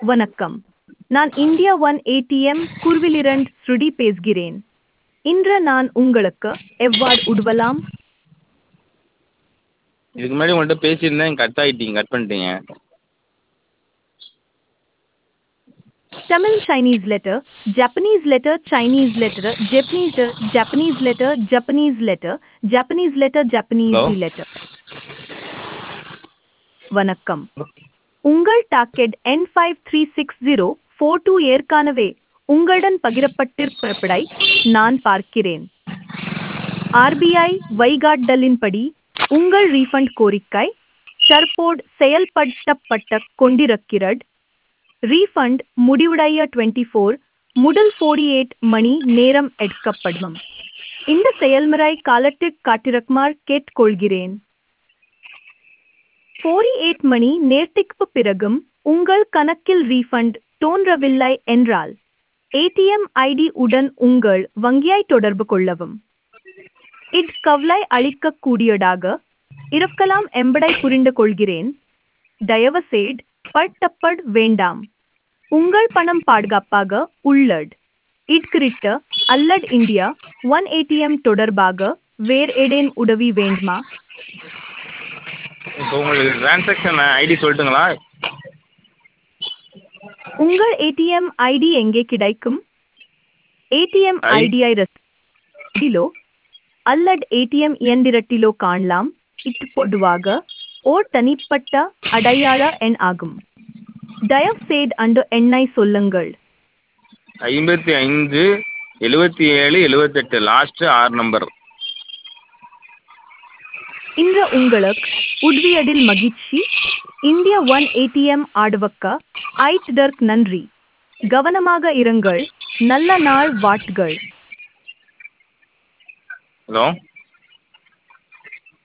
வணக்கம் நான் India one ATM குர்விலிரண்ட் ஸ்ருதி பேசுகிறேன் இன்று நான் உங்களுக்கு எவ்வாறு உதவலாம் இதுக்கு முன்னாடி உங்கள்கிட்ட பேசியிருந்தேன் கட் ஆகிட்டீங்க கட் பண்ணிட்டீங்க Tamil Chinese letter, Japanese letter, Chinese letter, Japanese letter, Japanese letter, Japanese letter, Japanese letter, Japanese Hello? letter. வணக்கம் உங்கள் டாக்கெட் என் five three six zero four two ஏற்கானவே உங்களுடன் பகிரப்பட்டிருப்பதை நான் பார்க்கிறேன் ஆர்பிஐ வழிகாட்டலின்படி உங்கள் ரீஃபண்ட் கோரிக்கை தற்போது செயல்படுத்தப்பட்ட கொண்டிருக்கிறது ரீஃபண்ட் முடிவுடைய டுவெண்ட்டி ஃபோர் முதல் ஃபோர்டி எயிட் மணி நேரம் எடுக்கப்படும் இந்த செயல்முறை காலத்திற்கு காட்டிருக்குமாறு கேட்டுக்கொள்கிறேன் ஃபோர்டி எயிட் மணி நேரத்திற்கு பிறகும் உங்கள் கணக்கில் ரீஃபண்ட் தோன்றவில்லை என்றால் ஏடிஎம் ஐடி உடன் உங்கள் வங்கியை தொடர்பு கொள்ளவும் இது கவலை அளிக்கக்கூடியதாக இருக்கலாம் என்பதை புரிந்து கொள்கிறேன் தயவுசெய்து பட்டப்பட வேண்டாம் உங்கள் பணம் பாதுகாப்பாக உள்ளது இட்கிரிட்ட அல்லட் இந்தியா ஒன் ஏடிஎம் தொடர்பாக வேறு ஏதேனும் உதவி வேண்டுமா இப்போ உங்களுக்கு ட்ரான்சாக்ஷன் ஐடி சொல்லட்டுங்களா உங்கள் ஏடிஎம் ஐடி எங்கே கிடைக்கும் ஏடிஎம் ஐ- ஐடியை ரசீதிலோ அல்லது ஏடிஎம் இயந்திரத்திலோ காணலாம் இது பொதுவாக ஓர் தனிப்பட்ட அடையாள எண் ஆகும் தயவுசெய்து அந்த எண்ணை சொல்லுங்கள் ஐம்பத்தி ஐந்து எழுபத்தி ஏழு எழுபத்தெட்டு லாஸ்ட்டு ஆறு நம்பர் இன்று உங்களுக்கு உதவியதில் மகிழ்ச்சி இந்தியா ஒன் ஏடிஎம் ஆடுவக்க ஐட்டதற்கு நன்றி கவனமாக இருங்கள் நல்ல நாள் வாட்கள் ஹலோ